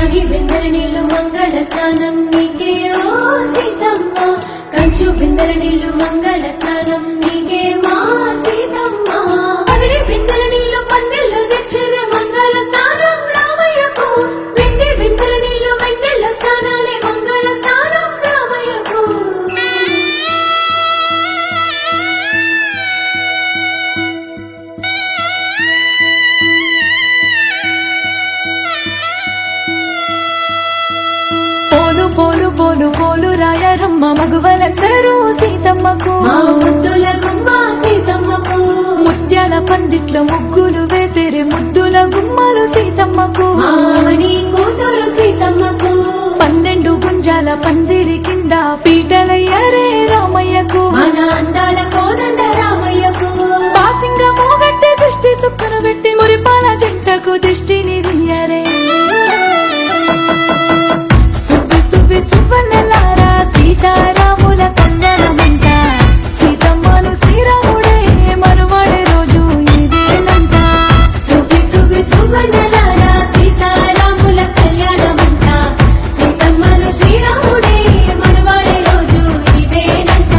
రాగి బిందెల నీళ్లు మంగళ స్నానం నీకే ఓ సీతమ్మ కంచు బిందెల నీళ్లు మంగళ స్నానం నీకే మా సీతమ్మ పగిడి బిందెల నీళ్లు పందెల్లో తెచ్చరే మంగళ స్నానం రామయ్యకు వెండి బిందెల నీళ్లు వెన్నెల స్నానాలే మంగళ స్నానం రామయ్యకు పోలు పోలు పోలు పోలు రాయరమ్మ మగువలందరూ సీతమ్మకు మా ముద్దుల గుమ్మ సీతమ్మకు ముత్యాల పందిట్లో ముగ్గులు వేసేరే ముద్దుల గుమ్మలు సీతమ్మకు మామని కూతురు సీతమ్మకు పన్నెండు గుంజాల పందిరి కింద పీటలయ్యారే రామయ్యకు మన అందాల కోదండ రామయ్యకు పాసింగ మోగట్టి దృష్టి సుక్కను పెట్టి మురిపాల జంటకు దిష్టిని దియ్యరే సుబ్బి సుబ్బి సుబ్బన్నలారా సీతారాముల కళ్యాణమంట సీతమ్మను శ్రీరాముడే మనువాడే రోజు ఇదేనంట సుబి సుబి సువర్ణలారా సీతారాముల కళ్యాణమంట సీతమ్మను శ్రీరాముడే మనవాడే రోజు ఇదేనంట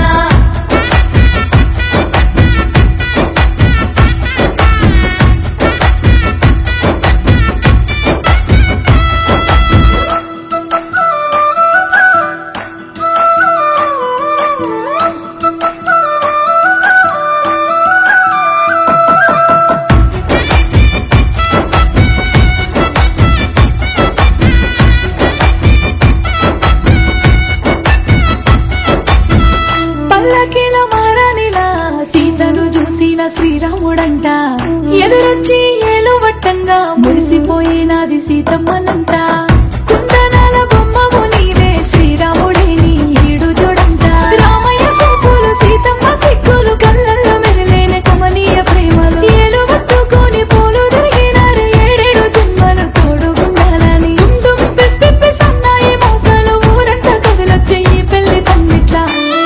పల్లకిల మారానిలా సీతను చూసిన శ్రీరాముడంట ఎదురొచ్చి ఏలువట్టంగా మురిసిపోయినాది సీతమ్మనంట కుందనాల బొమ్మము నీవే శ్రీరాముడే నీ ఈడు చూడంట రామయ్య సూపులు సీతమ్మ సిక్కులు కళ్ళల్లో మెరిలేని కమనీయ ప్రేమలు ఏలు వత్తుకొని పూలు తిరిగినారు ఏడేడు జన్మలు తోడుగుండాలని దుమ్ పిప్పి సన్నాయి మోకలు ఊరంతా కదిలొచ్చే ఈ పెళ్లి పందిట్లా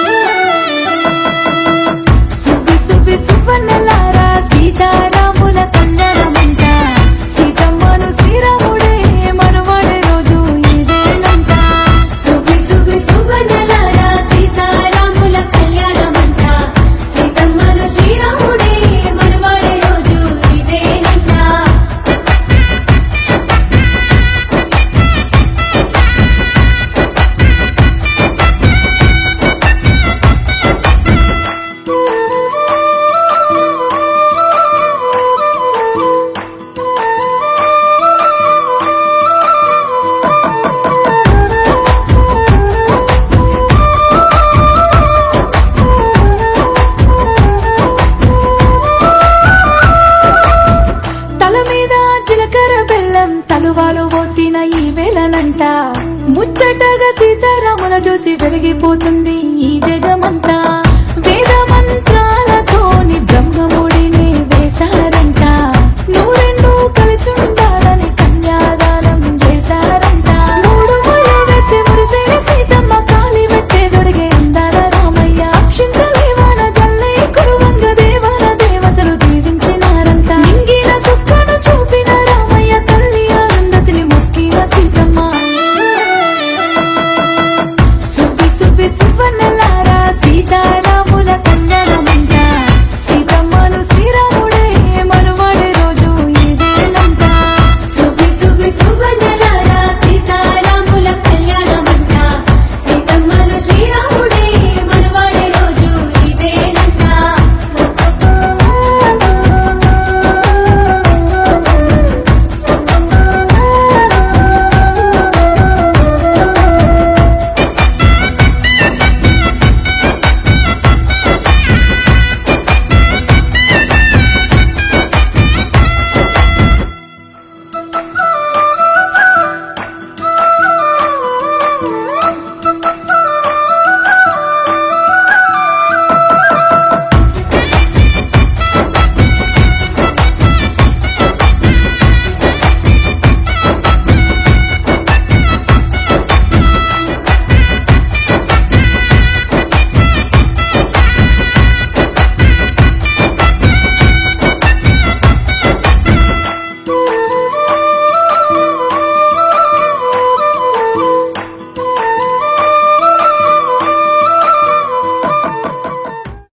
సుబ్బి సుబ్బి సుబ్బన్నలారా సీతారాముల కళ్యాణమంట సీతమ్మను శ్రీరాముడే మనువాడే రోజు ఇదేనంట సుబి సుబి సువర్ణలారా సీతారాముల కళ్యాణమంట సీతమ్మను శ్రీరాముడే మనవాడే రోజు ఇదేనంట తల మీద జీలకర్ర బెల్లం తలువాలు పోసిన ఈ వేళనంట ముచ్చటగా సీతారాముల చూసి వెలిగిపోతుంది ఈ జగమంతా